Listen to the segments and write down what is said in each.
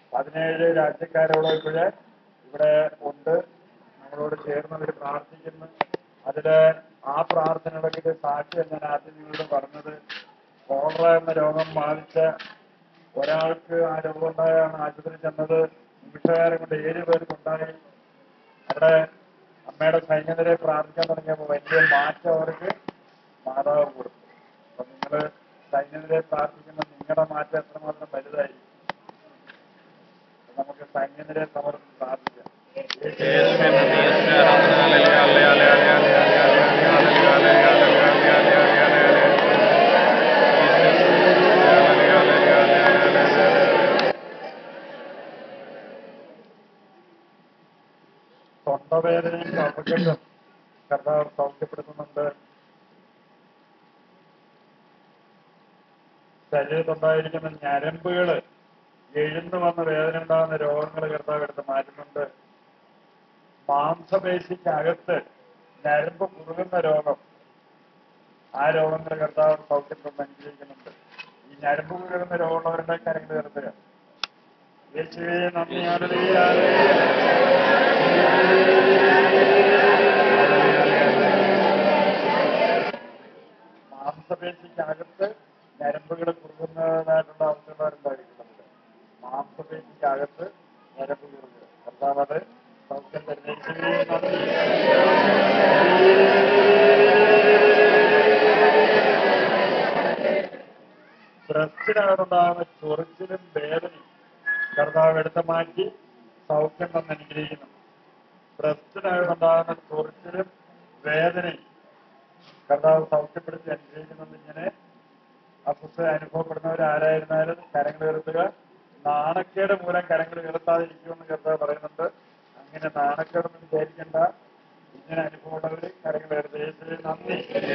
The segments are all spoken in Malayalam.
പതിനേഴ് രാജ്യക്കാരോട് ഇപ്പോഴ് ഇവിടെ ഉണ്ട് നമ്മളോട് ചേർന്ന് അവർ പ്രാർത്ഥിക്കുന്നു അതില് ആ പ്രാർത്ഥനയുടെ സാക്ഷ്യം ഞാൻ ആദ്യം നിങ്ങളോട് പറഞ്ഞത് കോളറ എന്ന രോഗം ബാധിച്ച ഒരാൾക്ക് ആ രോഗം ഉണ്ടായാണ് ആശുപത്രി ചെന്നത് നിമിഷകാലം കൊണ്ട് ഏഴ് പേർക്കുണ്ടായി അവിടെ അമ്മയുടെ സൈന്യത്തിലെ പ്രാർത്ഥിക്കാൻ തുടങ്ങിയപ്പോൾ വലിയ മാറ്റം അവർക്ക് മാതാവ് കൊടുത്തു അപ്പൊ നിങ്ങള് സൈന്യത്തിലെ പ്രാർത്ഥിക്കുന്ന നിങ്ങളുടെ മാറ്റം എത്രമാത്രം വലുതായി നമുക്ക് സൈന്യത്തിലെ സമർപ്പിച്ച് പ്രാർത്ഥിക്കാം യേശുവേ നന്ദി, യേശുവേ ആരാധന. ഹല്ലേലൂയ, ഹല്ലേലൂയ, ഹല്ലേലൂയ, ഹല്ലേലൂയ, ഹല്ലേലൂയ, ഹല്ലേലൂയ, ഹല്ലേലൂയ, ഹല്ലേലൂയ, ഹല്ലേലൂയ, ഹല്ലേലൂയ. ഹല്ലേലൂയ, ഹല്ലേലൂയ, ഹല്ലേലൂയ. തൊണ്ടവേദനയും കഫക്കെട്ടും കർത്താവ് സൗഖ്യപ്പെടുത്തുന്നുണ്ട് ശരീരത്തുണ്ടായിരിക്കുന്ന ഞരമ്പുകള് എഴുന്നു വന്ന് വേദന ഉണ്ടാകുന്ന രോഗങ്ങൾ കർത്താവ് എടുത്ത് മാറ്റുന്നുണ്ട് മാംസപേശിക്കകത്ത് ഞരമ്പ് കുറുകുന്ന രോഗം ആ രോഗങ്ങൾ കർത്താവ് സൗഖ്യപ്പെടുന്ന അനുഗ്രഹിക്കുന്നുണ്ട് ഈ ഞരമ്പ് കുറുകുന്ന രോഗമുള്ളവരുടെ കാര്യങ്ങൾ കരുതുക യേശുവേ നന്ദി ഹല്ലേലൂയ, ഹല്ലേലൂയ. മാംസപേശിക്കകത്ത് ഞരമ്പുകൾ കുറുകുന്നതായിട്ടുള്ള അവസ്ഥകളുണ്ടായിരിക്കുന്നുണ്ട് മാംസപേശിക്കകത്ത് ഞരമ്പ് കുറുകുക കർത്താവ് അത് സൗഖ്യം തരുന്നതിന് നന്ദി ബ്രസ്റ്റിനകത്തുണ്ടാകുന്ന ചൊറിച്ചിലും വേദനയും കർത്താവ് എടുത്ത് മാറ്റി സൗഖ്യം തന്ന് അനുഗ്രഹിക്കുന്നു ബ്രസ്റ്റിനകത്തുണ്ടാകുന്ന ചൊറിച്ചിലും വേദനയും കർത്താവ് സൗഖ്യപ്പെടുത്തി അനുഗ്രഹിക്കുന്നത് ഇങ്ങനെ അസ്വസ്ഥ അനുഭവപ്പെടുന്നവർ ആരായിരുന്നാലും കരങ്ങൾ ഉയർത്തുക നാണക്കേട് മൂലം കരങ്ങൾ ഉയർത്താതിരിക്കുമെന്ന് കർത്താവ് പറയുന്നുണ്ട് അങ്ങനെ നാണക്കേടൊന്നും വിചാരിക്കേണ്ട ഇങ്ങനെ അനുഭവമുള്ളവര് കരങ്ങൾ ഉയർത്തുക യേശുവേ നന്ദി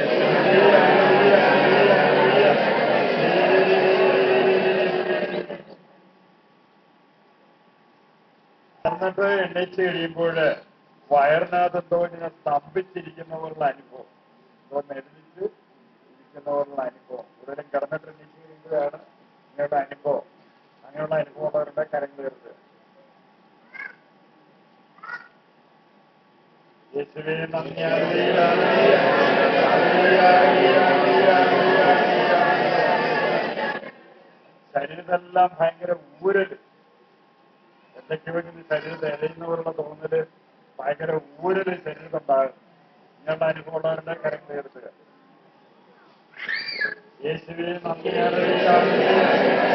എന്നിട്ട് എണ്ണയിച്ച് കഴിയുമ്പോൾ വയറിനകത്ത് എന്തോ ഇങ്ങനെ സ്തംഭിച്ചിരിക്കുന്ന പോലുള്ള അനുഭവം എന്തോ മെലിഞ്ഞിട്ട് ഇരിക്കുന്ന പോലുള്ള അനുഭവം കൂടുതലും കിടന്നിട്ട് എണ്ണീച്ച് കഴിയുമ്പോഴാണ് ഇങ്ങനെയുള്ള അനുഭവം അങ്ങനെയുള്ള അനുഭവം ഉള്ളവരുടെ കരങ്ങൾ കയറുന്നത് യേശുവേ നന്ദി ഹല്ലേലൂയ, ഹല്ലേലൂയ, ഹല്ലേലൂയ, ഹല്ലേലൂയ, ഹല്ലേലൂയ. ശരീരത്തെല്ലാം ഭയങ്കര ഊരല് എന്തൊക്കെയോ ഇങ്ങനെ ശരീരത്തെ എലയുന്നവരുടെ തോന്നല് ഭയങ്കര ഊരല് ശരീരത്തുണ്ടാകും ഇങ്ങനെയുള്ള അനുഭവമുള്ളവരുടെ കരങ്ങൾ ഉയർത്തുക യേശുവേ നന്ദി ഹല്ലേലൂയ,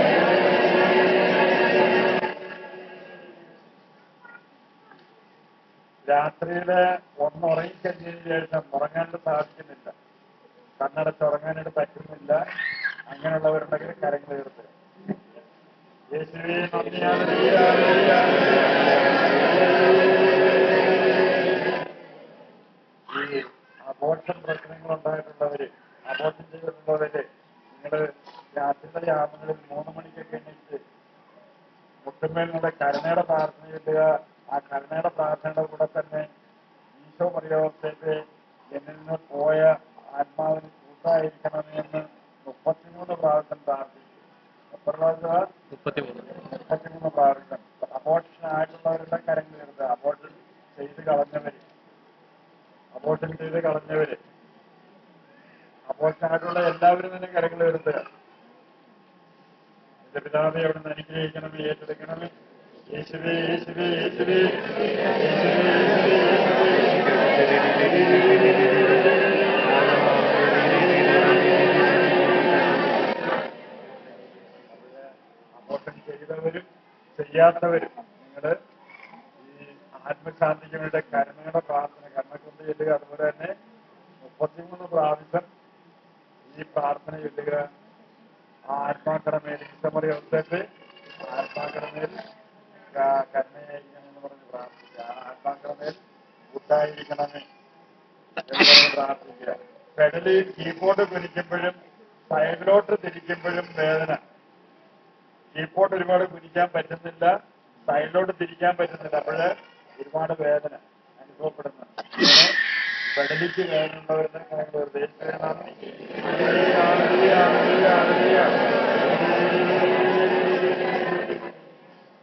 രാത്രിയില് ഒന്ന് ഉറങ്ങിക്കഴിഞ്ഞതിന് ശേഷം ഉറങ്ങാണ്ട് സാധിക്കുന്നില്ല കണ്ണടച്ച് ഉറങ്ങാനായിട്ട് പറ്റുന്നില്ല അങ്ങനെയുള്ളവരുണ്ടെങ്കിൽ കരങ്ങൾ ഉയർത്തുക യേശുവേ നന്ദി ഹല്ലേലൂയ, ഹല്ലേലൂയ, ഹല്ലേലൂയ. ഈ അബോർഷൻ പ്രശ്നങ്ങൾ ഉണ്ടായിട്ടുള്ളവര് അബോർഷൻ ചെയ്തിട്ടുള്ളവര് നിങ്ങള് രാത്രിയുടെ യാമങ്ങളിൽ മൂന്ന് മണിക്കൊക്കെ എണീറ്റ് മുട്ടുമേൽ നിങ്ങളുടെ കരുണയുടെ പ്രാർത്ഥന ചൊല്ലുക ആ കരുണയുടെ പ്രാർത്ഥനയുടെ കൂടെ തന്നെ ഈശോ പരിയോഗത്തേക്ക് എന്നിൽ നിന്ന് പോയ ആത്മാവിന് കൂട്ടായിരിക്കണമേ എന്ന് മുപ്പത്തിമൂന്ന് പ്രാവശ്യം പ്രാർത്ഥിച്ചു എത്ര പ്രാവശ്യം മുപ്പത്തിമൂന്ന് മുപ്പത്തിമൂന്ന് പ്രാവശ്യം അബോർഷൻ ആയിട്ടുള്ളവരുടെ കരങ്ങൾ എടുത്ത് അബോർഷൻ ചെയ്ത് കളഞ്ഞവര് അബോർഷൻ ചെയ്ത് കളഞ്ഞവര് അബോർഷൻ ആയിട്ടുള്ള എല്ലാവരും തന്നെ കരങ്ങൾ എടുത്തുക എന്റെ പിതാവെ അവിടെ നിന്ന് അനുഗ്രഹിക്കണമേ ഏറ്റെടുക്കണമേ യേശുവേ യേശുവേ യേശുവേ അബോർഷൻ ചെയ്തവരും ചെയ്യാത്തവരും നിങ്ങള് ഈ ആത്മശാന്തിക്ക് വേണ്ടി കരുണയുടെ പ്രാർത്ഥന കണ്ണക്കൊണ്ട് ചെല്ലുക അതുപോലെ തന്നെ മുപ്പത്തിമൂന്ന് പ്രാവശ്യം ഈ പ്രാർത്ഥന ചൊല്ലുക ആ ആത്മാക്കളുടെ ഈശ്വമറി ഒത്തേക്ക് ആത്മാക്കളുടെ മേൽ ക- കരുണയായിരിക്കണമെന്ന് പറഞ്ഞ് പ്രാർത്ഥിക്കുക ആ ആത്മാക്കളുടെ മേൽ കൂട്ടായിരിക്കണമേ എന്ന് പറഞ്ഞ് പ്രാർത്ഥിക്കുക പെടലിൽ കീബോർഡ് പിടിക്കുമ്പോഴും സൈഡിലോട്ട് തിരിക്കുമ്പോഴും വേദന കീബോർഡ് ഒരുപാട് പിടിക്കാൻ പറ്റുന്നില്ല സൈഡിലോട്ട് തിരിക്കാൻ പറ്റുന്നില്ല അപ്പോഴ് ഒരുപാട് വേദന അനുഭവപ്പെടുന്നു ഇങ്ങനെ പെടലിക്ക് വേദന ഉള്ളവരുടെ കാര്യങ്ങൾ യേശുവേ നന്ദി ഹല്ലേലൂയ, ഹല്ലേലൂയ, ഹല്ലേലൂയ.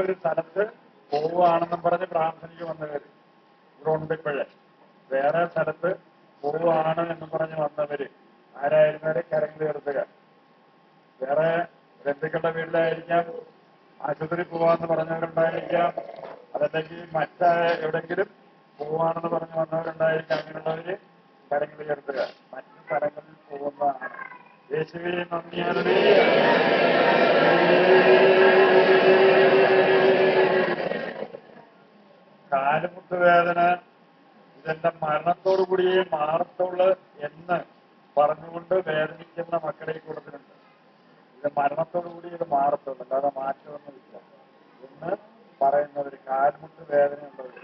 ഒരു സ്ഥലത്ത് പോവുകയാണെന്നും പറഞ്ഞ് പ്രാർത്ഥനയ്ക്ക് വന്നവര് ഇവിടെ ഉണ്ട് ഇപ്പോഴേ വേറെ സ്ഥലത്ത് പോവുകയാണ് എന്നും പറഞ്ഞ് വന്നവര് ആരായിരുന്നവരെ കരങ്ങൾ ഉയർത്തുക വേറെ ബന്ധുക്കളുടെ വീട്ടിലായിരിക്കാം ആശുപത്രി പോവാന്ന് പറഞ്ഞവരുണ്ടായിരിക്കാം അതല്ലെങ്കിൽ മറ്റ എവിടെങ്കിലും പോവാണെന്ന് പറഞ്ഞ് വന്നവരുണ്ടായിരിക്കാം അങ്ങനെയുള്ളവര് കരങ്ങൾ ഉയർത്തുക മറ്റു സ്ഥലങ്ങളിൽ പോകുന്നതാണ് യേശുവെ നന്ദിയാലേ കാലുമുട്ട് വേദന ഇതെന്റെ മരണത്തോടു കൂടിയേ മാറത്തുള്ളൂ എന്ന് പറഞ്ഞുകൊണ്ട് വേദനിക്കുന്ന മക്കളെ കൊടുത്തിട്ടുണ്ട് ഇത് മരണത്തോടു കൂടി ഇത് മാറത്തുള്ളൂ അല്ലാതെ മാറ്റമൊന്നുമില്ല എന്ന് പറയുന്നവര് കാൽമുട്ട് വേദനയുള്ളവര്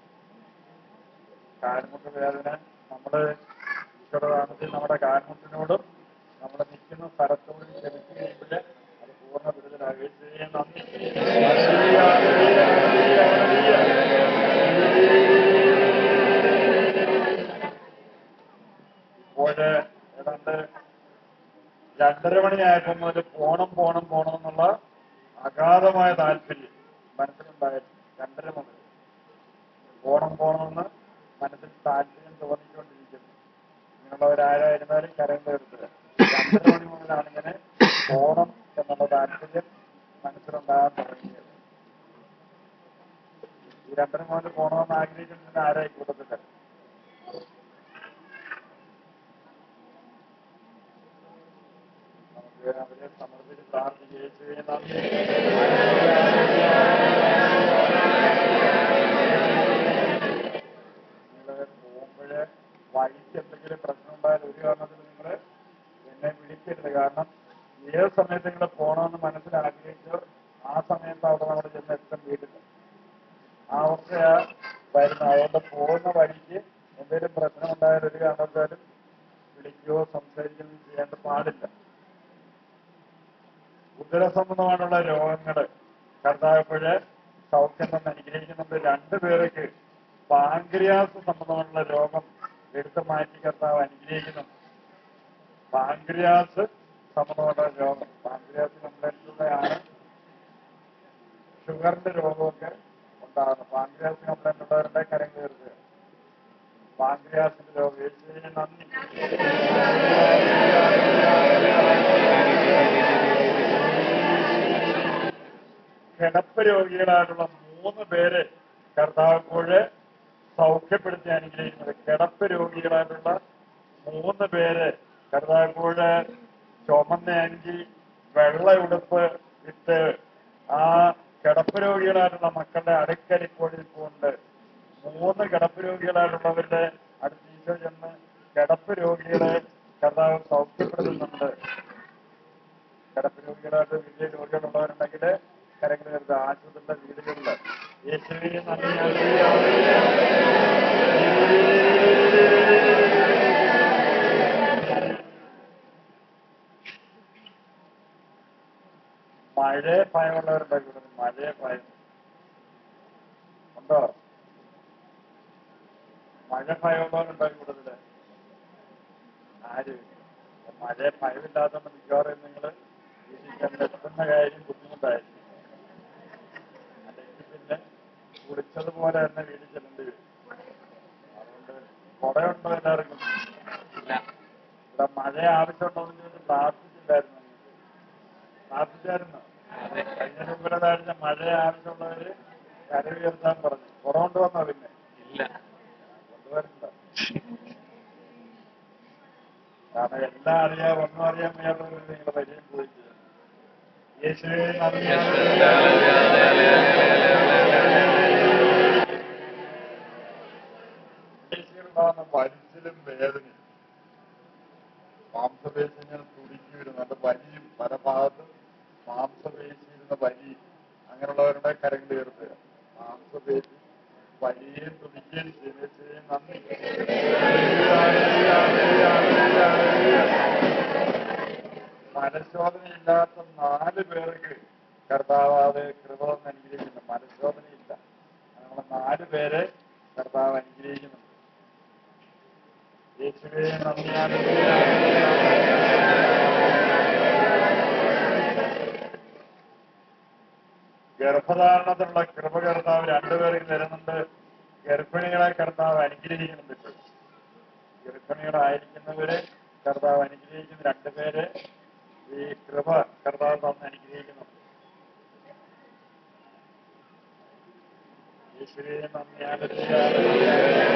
കാൽമുട്ട് വേദന നമ്മള് ഈശ്വരനാമത്തിൽ നമ്മുടെ കാൽമുട്ടിനോടും നമ്മൾ നിൽക്കുന്ന സ്ഥലത്തോടും ക്ഷമിച്ചു കഴിയുമ്പോൾ അത് പൂർണ്ണ ദുരിതരാകുകയും ചെയ്യാൻ നന്ദി ഹല്ലേലൂയ, ഹല്ലേലൂയ, ഹല്ലേലൂയ. ഇപ്പോഴ് ഏതാണ്ട് രണ്ടര മണിയായപ്പോൾ മുതൽ പോണം പോണം പോണം എന്നുള്ള അഗാധമായ താല്പര്യം മനസ്സിലുണ്ടായിരുന്നു രണ്ടര മുതൽ പോണം പോണമെന്ന് മനസ്സിൽ താല്പര്യം തോന്നിക്കൊണ്ടിരിക്കുന്നു ഇങ്ങനെയുള്ളവരാരായിരുന്നാലും കരം തീർത്തുക രണ്ടര മണി മുതലാണ് ഇങ്ങനെ പോണം എന്നുള്ള താല്പര്യം മനസ്സിലുണ്ടാകാൻ തുടങ്ങിയത് ഈ രണ്ടര മുതൽ പോണമെന്ന് ആഗ്രഹിക്കുന്നത് ആരായി കൂട്ടത്തില്ല നമുക്ക് അവരെ സമർപ്പിച്ച് പ്രാർത്ഥിക്കുകയും ചെയ്യുന്ന നിങ്ങൾ പോകുമ്പോഴ് വഴിക്ക് എന്തെങ്കിലും പ്രശ്നം ഉണ്ടായാൽ ഒരു കാരണത്തിൽ നിങ്ങൾ എന്നെ വിളിക്കരുത് കാരണം ഏത് സമയത്ത് നിങ്ങൾ പോകണമെന്ന് മനസ്സിൽ ആഗ്രഹിച്ചോ ആ സമയത്ത് അവിടെ നമ്മൾ ചെന്ന് എത്തും വീട്ടിൽ ആ അവസ്ഥയാ വരുന്നത് അതുകൊണ്ട് പോകുന്ന വഴിക്ക് എന്തെങ്കിലും പ്രശ്നം ഉണ്ടായാൽ ഒരു കാരണവശാലും വിളിക്കുകയോ സംസാരിക്കുകയോ ചെയ്യേണ്ട പാടില്ല ഉദരസംബന്ധമായിട്ടുള്ള രോഗങ്ങള് കർത്താവപ്പോഴ് സൗഖ്യം തന്ന് അനുഗ്രഹിക്കുന്നുണ്ട് രണ്ടുപേർക്ക് പാങ്ക്രിയാസ് സംബന്ധമായിട്ടുള്ള രോഗം എടുത്തു മാറ്റി കർത്താവ് അനുഗ്രഹിക്കുന്നുണ്ട് പാങ്ക്രിയാസ് സംബന്ധമായിട്ടുള്ള രോഗം പാങ്ക്രിയാസ് കംപ്ലൈൻറ്റുള്ളതാണ് ഷുഗറിന്റെ രോഗമൊക്കെ ഉണ്ടാകുന്നു പാങ്ക്രിയാസ് കംപ്ലൈന്റ് ഉള്ളവരുടെ കരം കയറുക പാങ്ക്രിയാസിന്റെ രോഗം യേശുവിനെ നന്ദി കിടപ്പ് രോഗികളായിട്ടുള്ള മൂന്ന് പേര് കർത്താവപ്പോഴ് സൗഖ്യപ്പെടുത്തി അനുഗ്രഹിക്കുന്നത് കിടപ്പ് രോഗികളായിട്ടുള്ള മൂന്ന് പേര് കർത്താവപ്പോഴ് ചുമന്ന അഞ്ചി വെള്ള ഉടുപ്പ് ഇട്ട് ആ കിടപ്പ് രോഗികളായിട്ടുള്ള മക്കളുടെ അടുക്കരിപ്പോഴിൽ പോണ്ട് മൂന്ന് കിടപ്പ് രോഗികളായിട്ടുള്ളവരുടെ അടുത്ത് ഈശോ ചെന്ന് കിടപ്പ് രോഗികളെ കർത്താവ് സൗഖ്യപ്പെടുത്തുന്നുണ്ട് കിടപ്പ് രോഗികളായിട്ട് വലിയ രോഗികളുള്ളവരുണ്ടെങ്കിൽ കരങ്ങൾ കരുത് ആശുപത്രിയുടെ വീടുകളിൽ യേശുവിനെ നന്ദി ഹല്ലേലൂയ. മഴയെ ഭയമുള്ളവരുണ്ടാക്കി കൊടുക്കും മഴയെ ഭയം ഉണ്ടോ മഴ ഭയമുള്ളവരുണ്ടാക്കി കൊടുത്തില്ല ആരും മഴയെ ഭയമില്ലാത്തതുകൊണ്ട് മിക്കവാറും നിങ്ങൾ വീട്ടിൽ എത്തുന്ന കാര്യം ബുദ്ധിമുട്ടായിരിക്കും അല്ലെങ്കിൽ പിന്നെ കുളിച്ചതുപോലെ തന്നെ വീട്ടിൽ ചെല്ലേണ്ടി വരും അതുകൊണ്ട് കുടയുണ്ടോ എല്ലാവർക്കും ഇവിടെ മഴ ആവശ്യമുണ്ടോ എന്ന് ചോദിച്ച് പ്രാർത്ഥിച്ചില്ലായിരുന്നു പ്രാർത്ഥിച്ചായിരുന്നു കഴിഞ്ഞ മുമ്പിലതാഴ്ച മഴ ആവശ്യമുള്ളവര് കര ഉയർത്താൻ പറഞ്ഞു കുറവുണ്ട് വന്നോ പിന്നെ ഇല്ല കൊണ്ടുവരണ്ട കാരണം എല്ലാം അറിയാം ഒന്നും അറിയാൻ വയ്യാത്തവർ നിങ്ങളുടെ പരിചയം പോയിട്ട് യേശുവേ നന്ദി യേശുവിനുണ്ടാകുന്ന വലിച്ചിലും വേദനയും മാംസപേശി ഇങ്ങനെ തുടിക്കി വരുന്നു അത് വലിയും പല ഭാഗത്തും മാംസപേശിയിരുന്ന വലി അങ്ങനെയുള്ളവരുടെ കരങ്ങൾ ഉയർത്തുക മാംസപേശി വലിയും തുടിക്കുകയും ചെയ്യുന്ന യേശുവേ നന്ദി മനഃശോധനയില്ലാത്ത നാല് പേർക്ക് കർത്താവ് കൃപ എന്ന് അനുഗ്രഹിക്കുന്നു മനഃശോധനയില്ല അങ്ങനെയുള്ള നാല് പേരെ കർത്താവ് അനുഗ്രഹിക്കുന്നുണ്ട് യേശുവേ നന്ദിയാണ് ഗർഭധാരണത്തിനുള്ള കൃപ കർത്താവ് രണ്ടുപേരും തരുന്നുണ്ട് ഗർഭിണികളെ കർത്താവ് അനുഗ്രഹിക്കുന്നുണ്ട് ഇപ്പോൾ. ഗർഭിണികളായിരിക്കുന്നവരെ കർത്താവ് അനുഗ്രഹിക്കുന്ന രണ്ടുപേരെ ഈ കൃപ കർത്താവ് തന്ന് അനുഗ്രഹിക്കുന്നുണ്ട് യേശുവേ നന്ദി ഹല്ലേലൂയ.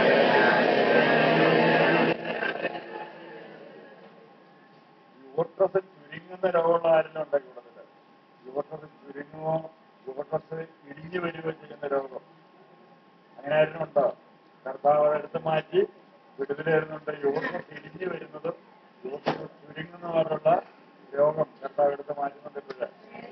യുവട്രസ് ചുരുങ്ങുന്ന രോഗമുള്ള ആരെങ്കിലും ഉണ്ടെങ്കിൽ കൂടുതൽ യുവട്രസ് ചുരുങ്ങുമോ യുവട്രസ് ഇടിഞ്ഞു വരികയോ ചെയ്യുന്ന രോഗം അങ്ങനെ ആരെങ്കിലും ഉണ്ടോ കർത്താവ് അതെടുത്ത് മാറ്റി വിടുതൽ വരുന്നുണ്ട് യുവട്രസ് ഇടിഞ്ഞു വരുന്നതും യുവട്രസ് ചുരുങ്ങുന്നവരുള്ള രോഗം കർത്താവ് എടുത്ത് മാറ്റുന്നുണ്ട് ഇപ്പോഴേ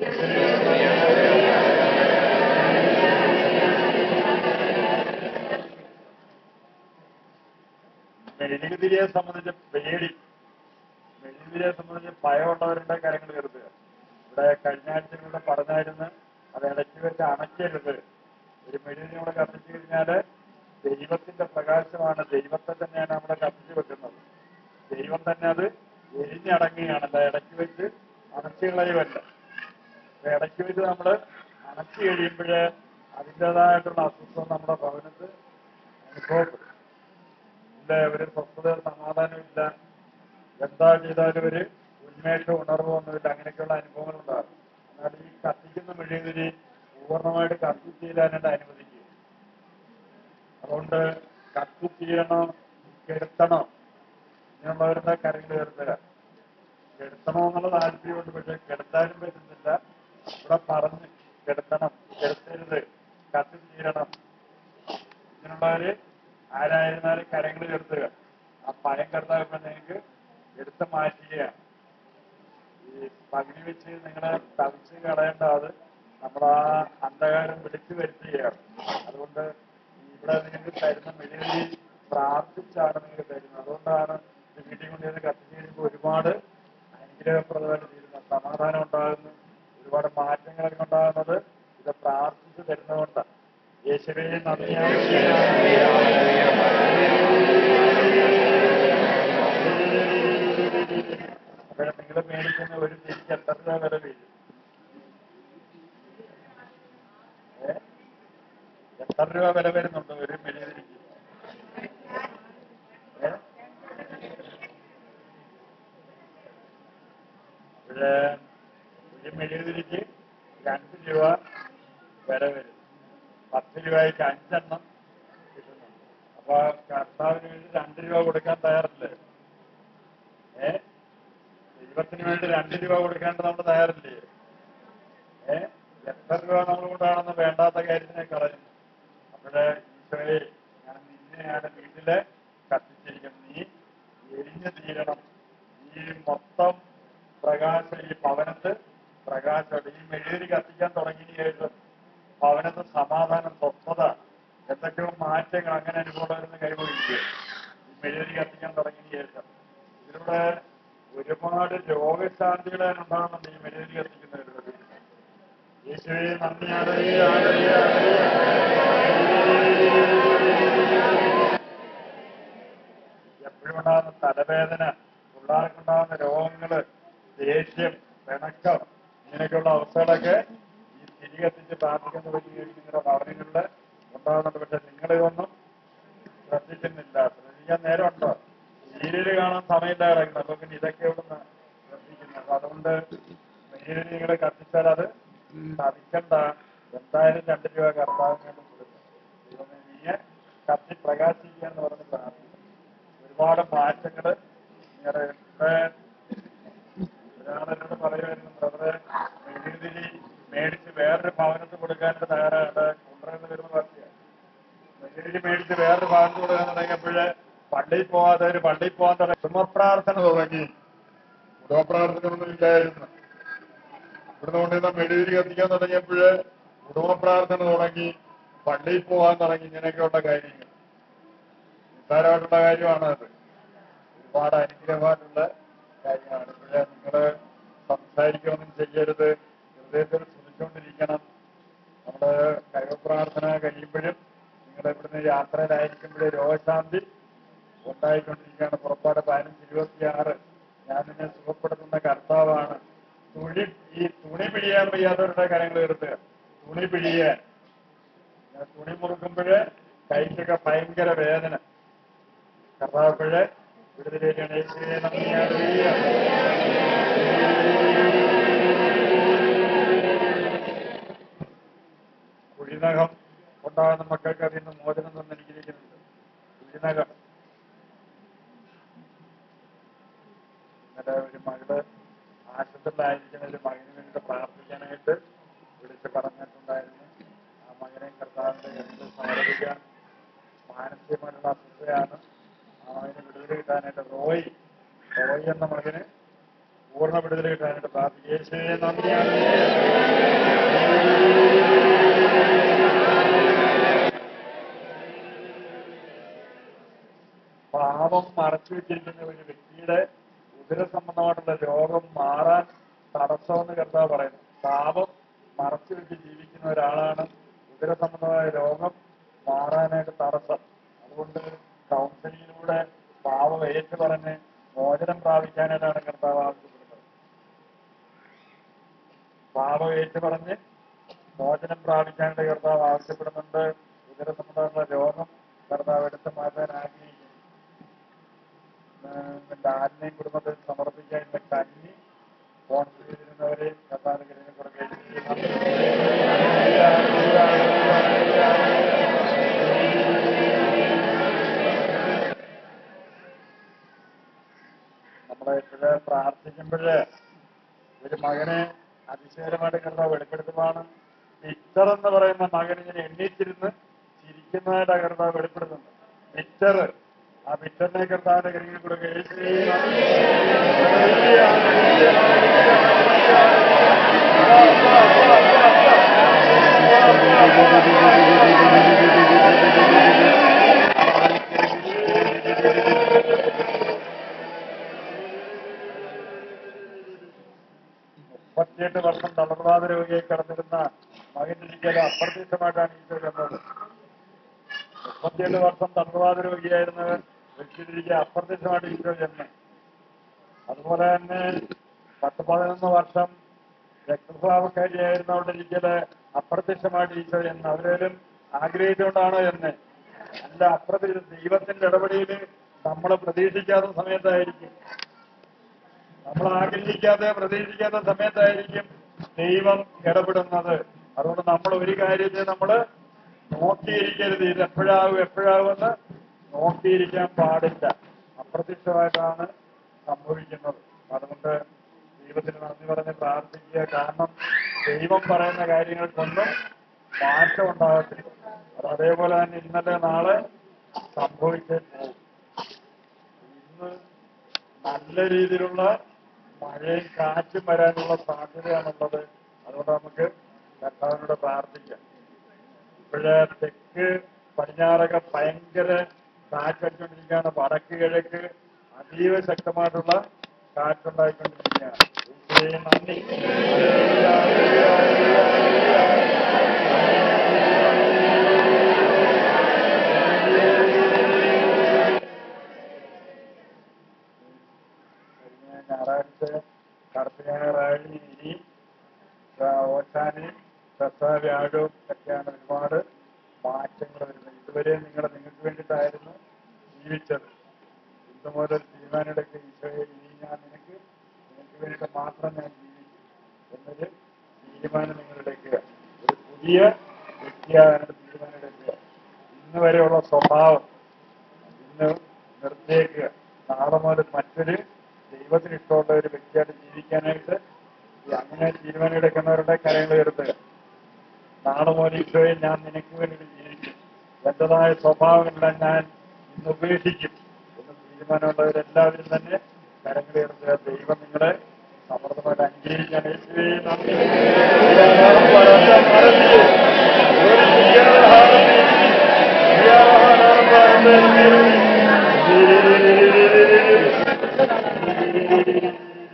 മെഴുകുതിരിയെ സംബന്ധിച്ച് പേടി മെഴുകുതിരിയെ സംബന്ധിച്ച് ഭയമുള്ളവരുടെ കാര്യങ്ങൾ കരുതുക ഇവിടെ കഴിഞ്ഞ ആഴ്ച ഇവിടെ പറഞ്ഞായിരുന്നു അത് ഇടയ്ക്ക് വെച്ച് അണയ്ക്കരുത് ഒരു മെഴുകുതിരി കൂടെ കത്തിച്ചു കഴിഞ്ഞാല് ദൈവത്തിന്റെ പ്രകാശമാണ് ദൈവത്തെ തന്നെയാണ് നമ്മുടെ കത്തിച്ചു വെക്കുന്നത് ദൈവം തന്നെ അത് എരിഞ്ഞടങ്ങുകയാണല്ല ഇടയ്ക്ക് വെച്ച് അണച്ചു കളയുമല്ല അപ്പൊ ഇടയ്ക്ക് വെച്ച് നമ്മൾ അണച്ചു കഴിയുമ്പോഴ് അതിൻ്റെതായിട്ടുള്ള അസ്വസ്ഥത നമ്മുടെ ഭവനത്ത് അനുഭവപ്പെടും ഇല്ല ഒരു സ്വസ്ഥത സമാധാനം ഇല്ല എന്താ ചെയ്താലും ഒരു ഉന്മേഷം ഉണർവൊന്നുമില്ല അങ്ങനെയൊക്കെയുള്ള അനുഭവങ്ങൾ ഉണ്ടാകും എന്നാൽ ഈ കത്തിക്കുന്ന മെഴുകുതിരി പൂർണ്ണമായിട്ട് കത്തിത്തീരാനായിട്ട് അനുവദിക്കുക അതുകൊണ്ട് കത്തിത്തീരണം കെടുത്തണം ഇങ്ങനെയുള്ളവരുടെ കരങ്ങൾ കയറുക കെടുത്തണം എന്നുള്ള താല്പര്യമുണ്ട് പക്ഷെ കെടുത്താനും പറ്റുന്നില്ല ഇവിടെ പറഞ്ഞ് കെടുത്തണം കെടുത്തരുത് കത്തിത്തീരണം ഇങ്ങനെയുള്ളവര് ആരായിരുന്നാലും കരങ്ങൾ കെടുത്തുക ആ പയം കർത്താവ് നിങ്ങൾക്ക് എടുത്ത് മാറ്റുകയാണ് ഈ പകുതി വെച്ച് നിങ്ങളെ തവിച്ച് കളയേണ്ട അത് നമ്മൾ ആ അന്ധകാരം വിളിച്ചു വരുത്തുകയാണ് അതുകൊണ്ട് ഇവിടെ നിങ്ങൾക്ക് തരുന്ന മെഴുകി പ്രാർത്ഥിച്ചാണ് നിങ്ങൾക്ക് തരുന്നത് അതുകൊണ്ടാണ് ഇത് വീട്ടിൽ കൊണ്ടുവന്ന് കത്തിച്ച് കഴിയുമ്പോൾ ഒരുപാട് അനുഗ്രഹപ്രദമായിട്ട് തീരുന്നത് സമാധാനം ഉണ്ടാകുന്നു ഒരുപാട് മാറ്റങ്ങളൊക്കെ ഉണ്ടാകുന്നത് ഇത് പ്രാർത്ഥിച്ച് തരുന്നതുകൊണ്ടാണ് യേശുവേ നന്ദിയാണ് അപ്പോൾ നിങ്ങൾ മേടിക്കുന്ന ഒരു തിരിക്ക് എത്ര രൂപ വില വീഴും ഏ? എത്ര രൂപ വില വരുന്നുണ്ട് ഒരു മെഴുകുതിരിക്ക് ഏ? അപ്പോഴ് ഒരു മെഴുകുതിരിക്ക് രണ്ട് രൂപ വില വരും പത്ത് രൂപയ്ക്ക് അഞ്ചെണ്ണം കിട്ടുന്നുണ്ട് അപ്പൊ കർത്താവിന് വേണ്ടി രണ്ട് രൂപ കൊടുക്കാൻ തയ്യാറല്ലേ ഏ ദൈവത്തിന് വേണ്ടി രണ്ട് രൂപ കൊടുക്കാണ്ട് നമ്മൾ തയ്യാറല്ലേ ഏ എത്ര രൂപ നമ്മൾ കൊണ്ടാണെന്ന് വേണ്ടാത്ത കാര്യത്തിനെ കളയുന്നു അപ്പോഴേ ഈശോയെ ഞാൻ നിന്നെയാണ് വീട്ടില് കത്തിച്ചിരിക്കുന്നത് നീ എരിഞ്ഞു തീരണം ഈ മൊത്തം പ്രകാശം ഈ ഭവനത്ത് പ്രകാശം ഈ മെഴുകി കത്തിക്കാൻ തുടങ്ങിയ ശേഷം ഭവനത്ത് സമാധാനം സ്വസ്ഥത എന്തൊക്കെയോ മാറ്റങ്ങൾ അങ്ങനെ അനുഭവം കൈകൊള്ളിക്കുക ഈ മെഴുകി കത്തിക്കാൻ തുടങ്ങിയ ശേഷം ഇതിലൂടെ ഒരുപാട് രോഗശാന്തികളെ ഉണ്ടാകുന്നുണ്ട് ഈ മെഴുകി കത്തിക്കുന്നവരുടെ യേശുവെ നന്ദിയാണ് എപ്പോഴും ഉണ്ടാകുന്ന തലവേദന പിള്ളേർക്കുണ്ടാകുന്ന രോഗങ്ങള് ദേഷ്യം പിണക്കം ഇങ്ങനെയൊക്കെയുള്ള അവസ്ഥകളൊക്കെ ഈ തിരി കത്തിച്ച് പ്രാർത്ഥിക്കുന്ന വലിയ നിങ്ങളുടെ ഭവനങ്ങളില് ഉണ്ടാകുന്നുണ്ട് പക്ഷെ നിങ്ങളിതൊന്നും ശ്രദ്ധിക്കുന്നില്ല ശ്രദ്ധിക്കാൻ നേരമുണ്ടോ സീരിയല് കാണാൻ സമയമില്ല കിടക്കുന്നത് അപ്പൊ പിന്നെ ഇതൊക്കെ ഇവിടുന്ന് ശ്രദ്ധിക്കുന്നത് അപ്പൊ അതുകൊണ്ട് സീരിയൽ നിങ്ങൾ കത്തിച്ചാൽ അത് കത്തിക്കണ്ട എന്തായാലും രണ്ട് രൂപ കർത്താവിന് വേണ്ടി കൊടുക്കും ദൈവമേ നീയെ കത്തി പ്രകാശിക്കുക എന്ന് പറഞ്ഞ് പ്രാർത്ഥിക്കും ഒരുപാട് മാറ്റങ്ങള് നിങ്ങളുടെ ഇവിടെ ഒരാളെന്നോട് പറയുമായിരുന്നു ബ്രദറെ മെഴുകുതിരി മേടിച്ച് വേറൊരു ഭവനത്ത് കൊടുക്കാനായിട്ട് തയ്യാറായിട്ട് കൊണ്ടുവരുന്ന വരുന്ന പാർട്ടിയാണ് മെഴുകുതിരി മേടിച്ച് വേറൊരു ഭവനത്ത് കൊടുക്കാൻ തുടങ്ങിയപ്പോഴ് പള്ളിയിൽ പോവാതെ ഒരു പള്ളിയിൽ പോകാൻ തുടങ്ങി കുടുംബപ്രാർത്ഥന തുടങ്ങി കുടുംബപ്രാർത്ഥന ഒന്നും ഇല്ലായിരുന്നു ഇവിടുന്ന് കൊണ്ടുവന്ന മെഴുകുതിരി കത്തിക്കാൻ തുടങ്ങിയപ്പോഴ് കുടുംബപ്രാർത്ഥന തുടങ്ങി പള്ളിയിൽ പോകാൻ തുടങ്ങി ഇങ്ങനെയൊക്കെയുള്ള കാര്യങ്ങൾ നിസ്സാരമായിട്ടുള്ള കാര്യമാണ് അത് ഒരുപാട് അനുഗ്രഹമായിട്ടുള്ള കാര്യമാണ് ഇപ്പോഴേ നിങ്ങൾ സംസാരിക്കുകയൊന്നും ചെയ്യരുത് ഹൃദയത്തിൽ ശ്രമിച്ചുകൊണ്ടിരിക്കണം നമ്മുടെ കൈവപ്രാർത്ഥന കഴിയുമ്പോഴും നിങ്ങൾ ഇവിടുന്ന് യാത്രയിലായിരിക്കുമ്പോഴേ രോഗശാന്തി ഉണ്ടായിക്കൊണ്ടിരിക്കുകയാണ് പുറപ്പാട് പതിനഞ്ച് ഇരുപത്തിയാറ് ഞാൻ നിന്നെ സുഖപ്പെടുത്തുന്ന കർത്താവാണ് തുണി ഈ തുണി പിഴിയാൻ വയ്യാത്തവരുടെ കാര്യങ്ങൾ എടുത്തുക തുണി പിഴിയാൻ ഇങ്ങനെ തുണി മുറുക്കുമ്പോഴ് കൈക്കൊക്കെ ഭയങ്കര വേദന കർത്താവപ്പോഴ് വിടുതലേക്കാണ് യേശുവേ നന്ദി ഹല്ലേലൂയ. കുഴിനകം ഉണ്ടാകുന്ന മക്കൾക്ക് അതിൽ നിന്ന് മോചനം തന്നിരിക്കുന്നുണ്ട് കുഴിനകം ഇന്നലെ ഒരു മകള് ആശുപത്രിയിലായിരിക്കുന്ന ഒരു മകന് വേണ്ടി പ്രാർത്ഥിക്കാനായിട്ട് വിളിച്ച് പറഞ്ഞിട്ടുണ്ടായിരുന്നു ആ മകനെ കർത്താവിന്റെ കയ്യിൽ സമർപ്പിക്കാൻ മാനസികമായിട്ടുള്ള അസ്വസ്ഥയാണ് ആ മകന് വിടുതൽ കിട്ടാനായിട്ട് റോയ് റോയ് എന്ന മകന് പൂർണ്ണ വിടുതൽ കിട്ടാനായിട്ട് പ്രാർത്ഥിക്കും യേശുവേ നന്ദിയാണ് പാപം മറച്ചു വെച്ചിരിക്കുന്ന ഒരു വ്യക്തിയുടെ ഉദര സംബന്ധമായിട്ടുള്ള രോഗം മാറാൻ തടസ്സമെന്ന് കർത്താവ് പറയുന്നു പാപം മറച്ചു വെച്ച് ജീവിക്കുന്ന ഒരാളാണ് ഉദര സംബന്ധമായ രോഗം മാറാനായിട്ട് തടസ്സം അതുകൊണ്ട് കൗൺസിലിങ്ങിലൂടെ പാപം ഏറ്റു പറഞ്ഞ് മോചനം പ്രാപിക്കാനായിട്ടാണ് കർത്താവ് ആവശ്യപ്പെടുന്നത് പാപം ഏറ്റു പറഞ്ഞ് മോചനം പ്രാപിക്കാനായിട്ട് കർത്താവ് ആവശ്യപ്പെടുന്നുണ്ട് ഉദര സംബന്ധമായിട്ടുള്ള രോഗം കർത്താവ് എടുത്തു മാറ്റാൻ ആഗ്രഹിക്കുന്നു എന്റെ ആത്മീയ കുടുംബത്തിൽ സമർപ്പിക്കാൻ ഇന്ന് കഞ്ഞി ഫോൺ ചെയ്തിരുന്നവരെ കർത്താവിനെ കൊടുക്കുകയും നമ്മളെ ഇപ്പോഴ് പ്രാർത്ഥിക്കുമ്പോഴ് ഒരു മകനെ അതിശയകരമായിട്ട് കർത്താവ് വെളിപ്പെടുത്തുന്നതാണ് പിക്ചർ എന്ന് പറയുന്ന മകൻ ഇങ്ങനെ എണ്ണീറ്റിരുന്ന് ചിരിക്കുന്നതായിട്ട് കർത്താവ് വെളിപ്പെടുത്തുന്നത് പിക്ചർ ആ പിക്ചറിനെ കർത്താവിന്റെ കരുവിൽ കൊടുക്കുക യേശുവേ നന്ദി. ഹല്ലേലൂയ, ഹല്ലേലൂയ, മുപ്പത്തിയെട്ട് വർഷം തളർവാദ രോഗിയായി കിടന്നിരുന്ന മകനിരിക്കൽ അപ്രത്യക്ഷമായിട്ടാണ് ഈശോ ചെന്നത് മുപ്പത്തിയേഴ് വർഷം തളർവാദ രോഗിയായിരുന്നവൻ വ്യക്തിയിലിരിക്കെ അപ്രത്യക്ഷമായിട്ട് ഈശോ ചെന്ന് അതുപോലെ തന്നെ പത്ത് പതിനൊന്ന് വർഷം രക്തസ്രാവക്കാരിയായിരുന്നവരിക്കല് അപ്രത്യക്ഷമായിട്ട് ഈശോ എന്ന് അവരും ആഗ്രഹിച്ചുകൊണ്ടാണോ എന്ന് അല്ല അപ്രത്യ ദൈവത്തിന്റെ ഇടപെടലിൽ നമ്മൾ പ്രതീക്ഷിക്കാത്ത സമയത്തായിരിക്കും നമ്മൾ ആഗ്രഹിക്കാതെ പ്രതീക്ഷിക്കാത്ത സമയത്തായിരിക്കും ദൈവം ഇടപെടുന്നത് അതുകൊണ്ട് നമ്മൾ ഒരു കാര്യത്തെ നമ്മൾ നോക്കിയിരിക്കരുത് ഇത് എപ്പോഴാകും എപ്പോഴാകുമെന്ന് നോക്കിയിരിക്കാൻ പാടില്ല അപ്രത്യക്ഷമായിട്ടാണ് സംഭവിക്കുന്നത് അതുകൊണ്ട് ദൈവത്തിന് നന്ദി പറഞ്ഞ് പ്രാർത്ഥിക്കുക കാരണം ദൈവം പറയുന്ന കാര്യങ്ങൾക്കൊന്നും മാറ്റം ഉണ്ടാകത്തില്ല അത് അതേപോലെ തന്നെ ഇന്നലെ നാളെ സംഭവിച്ചേ പോകും ഇന്ന് നല്ല രീതിയിലുള്ള മഴയും കാറ്റും വരാനുള്ള സാധ്യതയാണുള്ളത് അതുകൊണ്ട് നമുക്ക് കർത്താവിനോട് പ്രാർത്ഥിക്കാം ഇപ്പോഴ് തെക്ക് പടിഞ്ഞാറൊക്കെ ഭയങ്കര കാറ്റടിച്ചുകൊണ്ടിരിക്കുകയാണ് വടക്ക് കിഴക്ക് അതീവ ശക്തമായിട്ടുള്ള കാറ്റുണ്ടായിക്കൊണ്ടിരിക്കുകയാണ് ഈശോയെ നന്ദി ഹല്ലേലൂയ, ഹല്ലേലൂയ, ഹല്ലേലൂയ. കഴിഞ്ഞ ഞായറാഴ്ച കറുത്ത ഞായറാഴ്ച ഇനി ഓശാനി ദസ വ്യാഴവും ഒക്കെയാണ് ഒരുപാട് മാറ്റങ്ങൾ വരുന്നത് ഇതുവരെ നിങ്ങൾ നിങ്ങൾക്ക് വേണ്ടിയിട്ടായിരുന്നു ജീവിച്ചത് ഇന്ന് മുതൽ തീരുമാനമെടുക്കുക ഈശോയെ ഇനി ഞാൻ നിനക്ക് നിനക്ക് വേണ്ടിയിട്ട് മാത്രം ഞാൻ ജീവിക്കും എന്നൊരു തീരുമാനം നിങ്ങൾ എടുക്കുക ഒരു പുതിയ വ്യക്തിയാകാനായിട്ട് തീരുമാനം എടുക്കുക ഇന്ന് വരെയുള്ള സ്വഭാവം ഇന്ന് നിർത്തിയേക്കുക നാളെ മുതൽ മറ്റൊരു ദൈവത്തിന് ഇഷ്ടമുള്ള ഒരു വ്യക്തിയായിട്ട് ജീവിക്കാനായിട്ട് ഈ അങ്ങനെ തീരുമാനം എടുക്കുന്നവരുടെ കരങ്ങൾ ഉയർത്തുക നാളെ മുതൽ ഈശോയെ ഞാൻ നിനക്ക് വേണ്ടി ജീവിക്കും എന്റേതായ സ്വഭാവങ്ങളെല്ലാം ഞാൻ ഇന്ന് ഉപേക്ഷിക്കും എന്ന് തീരുമാനമുള്ളവരെല്ലാവരും തന്നെ കരങ്ങൾ ഉയർത്തുക ദൈവം നിങ്ങളെ സമൃദ്ധമായിട്ട് അംഗീകരിക്കാൻ യേശുവേ നന്ദി യാഹം പരന്ത മരത്തിലെ ഒരു യാഹം യാഹം പരന്ത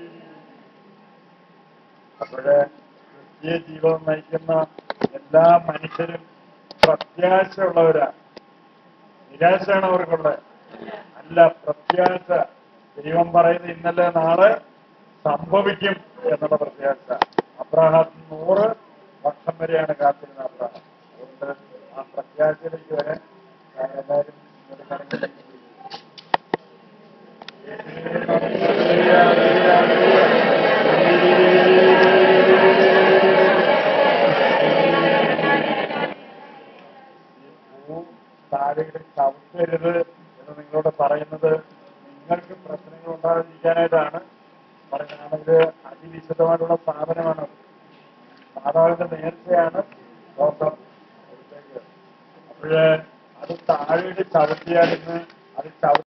അപ്പോഴ് ക്രിസ്തീയ ജീവിതം നയിക്കുന്ന എല്ലാ മനുഷ്യരും പ്രത്യാശയുള്ളവരാണ് നിരാശയാണ് അവർക്കുള്ളത് അല്ല പ്രത്യാശ ദൈവം പറയുന്ന ഇന്നലെ നാളെ സംഭവിക്കും എന്നുള്ള പ്രത്യാശ അബ്രാഹത്തിന് നൂറ് വർഷം വരെയാണ് കാത്തിരുന്ന ആ പ്രാർത്ഥന അതുകൊണ്ട് ആ പ്രത്യാശയിലേക്ക് വരെ ഞാൻ എല്ലാവരും ഇങ്ങോട്ട് കടന്നു ഭൂ താഴെയുടെ ചവിട്ടരുത് എന്ന് നിങ്ങളോട് പറയുന്നത് നിങ്ങൾക്ക് പ്രശ്നങ്ങൾ ഉണ്ടാകാതിരിക്കാനായിട്ടാണ് പറയുന്നത് ഇത് അതിവിശദമായിട്ടുള്ള സ്ഥാപനമാണ് മാതാവിന്റെ നേർച്ചയാണ് ലോകം അപ്പോഴ് അത് താഴെയുടെ ചവിട്ടിയാൽ ഇന്ന് അത് ചവിട്ടി